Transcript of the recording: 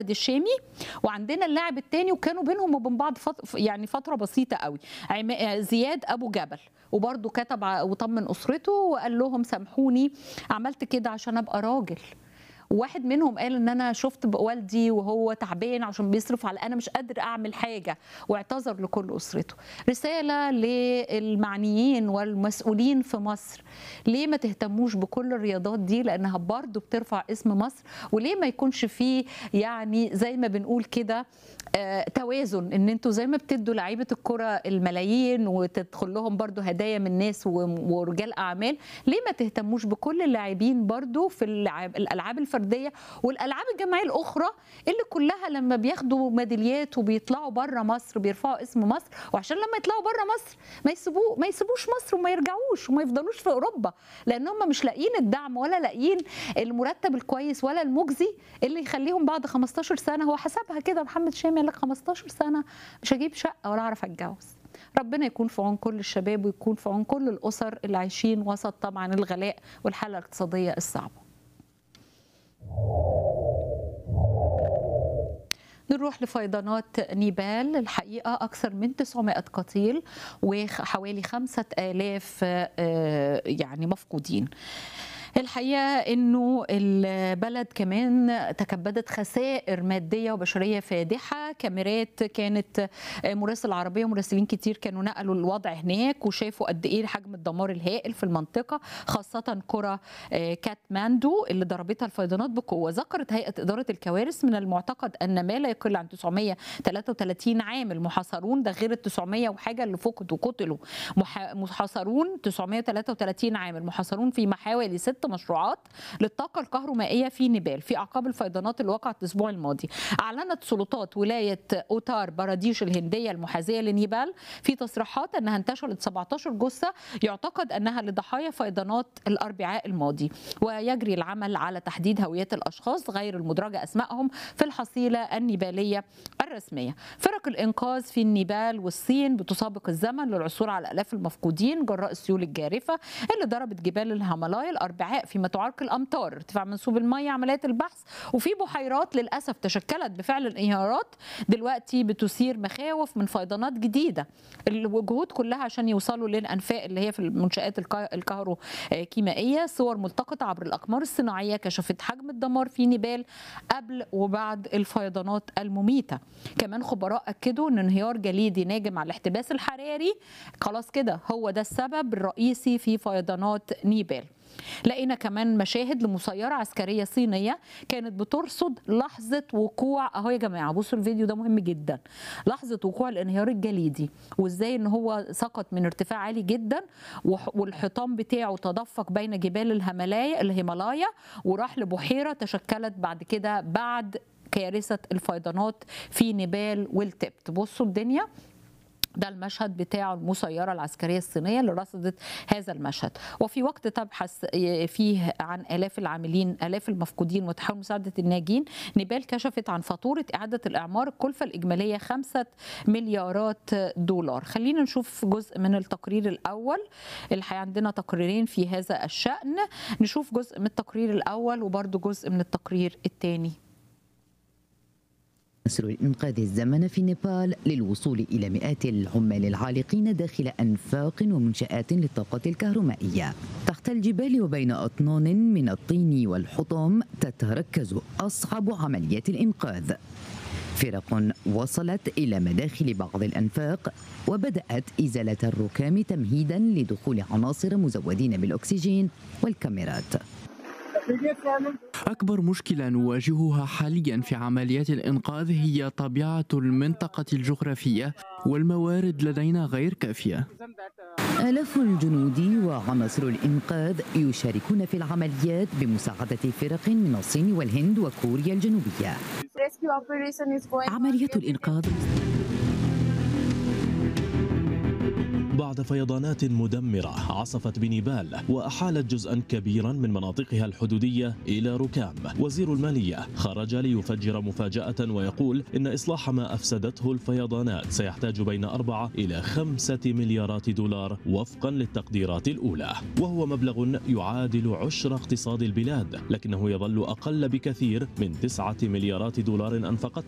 الشامي وعندنا اللاعب التاني وكانوا بينهم وبين بعض فت... يعني فتره بسيطه قوي عم... زياد ابو جبل وبرده كتب ع- وطمن اسرته وقال لهم سامحوني عملت كده عشان ابقى راجل وواحد منهم قال ان انا شفت بقى والدي وهو تعبان عشان بيصرف على انا مش قادر اعمل حاجه واعتذر لكل اسرته رساله للمعنيين والمسؤولين في مصر ليه ما تهتموش بكل الرياضات دي لانها برضو بترفع اسم مصر وليه ما يكونش فيه يعني زي ما بنقول كده آه، توازن ان انتوا زي ما بتدوا لعيبه الكره الملايين وتدخل لهم برضو هدايا من ناس و- ورجال اعمال ليه ما تهتموش بكل اللاعبين برضو في اللعب الالعاب الفرديه والالعاب الجماعيه الاخرى اللي كلها لما بياخدوا ميداليات وبيطلعوا بره مصر بيرفعوا اسم مصر وعشان لما يطلعوا بره مصر ما يسيبوه ما يسيبوش مصر وما يرجعوش وما يفضلوش في اوروبا لان هم مش لاقيين الدعم ولا لاقيين المرتب الكويس ولا المجزي اللي يخليهم بعد 15 سنه هو حسبها كده محمد شامي قال لك 15 سنه مش هجيب شقه ولا اعرف اتجوز ربنا يكون في عون كل الشباب ويكون في عون كل الاسر اللي عايشين وسط طبعا الغلاء والحاله الاقتصاديه الصعبه نروح لفيضانات نيبال الحقيقة أكثر من 900 قتيل وحوالي 5000 آه، يعني مفقودين الحقيقه انه البلد كمان تكبدت خسائر ماديه وبشريه فادحه كاميرات كانت مراسل عربيه ومراسلين كتير كانوا نقلوا الوضع هناك وشافوا قد ايه حجم الدمار الهائل في المنطقه خاصه قرى كاتماندو اللي ضربتها الفيضانات بقوه ذكرت هيئه اداره الكوارث من المعتقد ان ما لا يقل عن 933 عامل محاصرون ده غير ال 900 وحاجه اللي فقدوا وقتلوا مح- محاصرون 933 عامل محاصرون في حوالي ست مشروعات للطاقه الكهرومائيه في نيبال في اعقاب الفيضانات اللي وقعت الاسبوع الماضي اعلنت سلطات ولايه اوتار باراديش الهنديه المحاذيه لنيبال في تصريحات انها انتشلت 17 جثه يعتقد انها لضحايا فيضانات الاربعاء الماضي ويجري العمل على تحديد هويات الاشخاص غير المدرجه اسمائهم في الحصيله النيباليه الرسميه فرق الانقاذ في النيبال والصين بتسابق الزمن للعثور على الاف المفقودين جراء السيول الجارفه اللي ضربت جبال الهيمالايا الاربعاء في تعرق الامطار ارتفاع منسوب الميه عمليات البحث وفي بحيرات للاسف تشكلت بفعل الانهيارات دلوقتي بتثير مخاوف من فيضانات جديده الجهود كلها عشان يوصلوا للانفاق اللي هي في المنشات الك- الكهروكيميائيه صور ملتقطه عبر الاقمار الصناعيه كشفت حجم الدمار في نيبال قبل وبعد الفيضانات المميته كمان خبراء اكدوا ان انهيار جليدي ناجم على الاحتباس الحراري خلاص كده هو ده السبب الرئيسي في فيضانات نيبال لقينا كمان مشاهد لمسيرة عسكرية صينية كانت بترصد لحظة وقوع اهو يا جماعة بصوا الفيديو ده مهم جدا لحظة وقوع الانهيار الجليدي وازاي ان هو سقط من ارتفاع عالي جدا وح- والحطام بتاعه تدفق بين جبال الهيمالايا الهيمالايا وراح لبحيرة تشكلت بعد كده بعد كارثة الفيضانات في نيبال والتبت بصوا الدنيا ده المشهد بتاع المسيرة العسكرية الصينية اللي رصدت هذا المشهد وفي وقت تبحث فيه عن آلاف العاملين آلاف المفقودين وتحاول مساعدة الناجين نيبال كشفت عن فاتورة إعادة الإعمار الكلفة الإجمالية خمسة مليارات دولار خلينا نشوف جزء من التقرير الأول الحقيقة عندنا تقريرين في هذا الشأن نشوف جزء من التقرير الأول وبرضه جزء من التقرير الثاني يسر الإنقاذ الزمن في نيبال للوصول إلى مئات العمال العالقين داخل أنفاق ومنشآت للطاقة الكهرومائية تحت الجبال وبين أطنان من الطين والحطام تتركز أصعب عمليات الإنقاذ فرق وصلت إلى مداخل بعض الأنفاق وبدأت إزالة الركام تمهيدا لدخول عناصر مزودين بالأكسجين والكاميرات أكبر مشكلة نواجهها حاليا في عمليات الإنقاذ هي طبيعة المنطقة الجغرافية والموارد لدينا غير كافية آلاف الجنود وعناصر الإنقاذ يشاركون في العمليات بمساعدة فرق من الصين والهند وكوريا الجنوبية rescue operation is going on. عملية الإنقاذ بعد فيضانات مدمرة عصفت بنيبال وأحالت جزءا كبيرا من مناطقها الحدودية إلى ركام وزير المالية خرج ليفجر مفاجأة ويقول إن إصلاح ما أفسدته الفيضانات سيحتاج بين أربعة إلى خمسة مليارات دولار وفقا للتقديرات الأولى وهو مبلغ يعادل عشر اقتصاد البلاد لكنه يظل أقل بكثير من تسعة مليارات دولار أنفقتها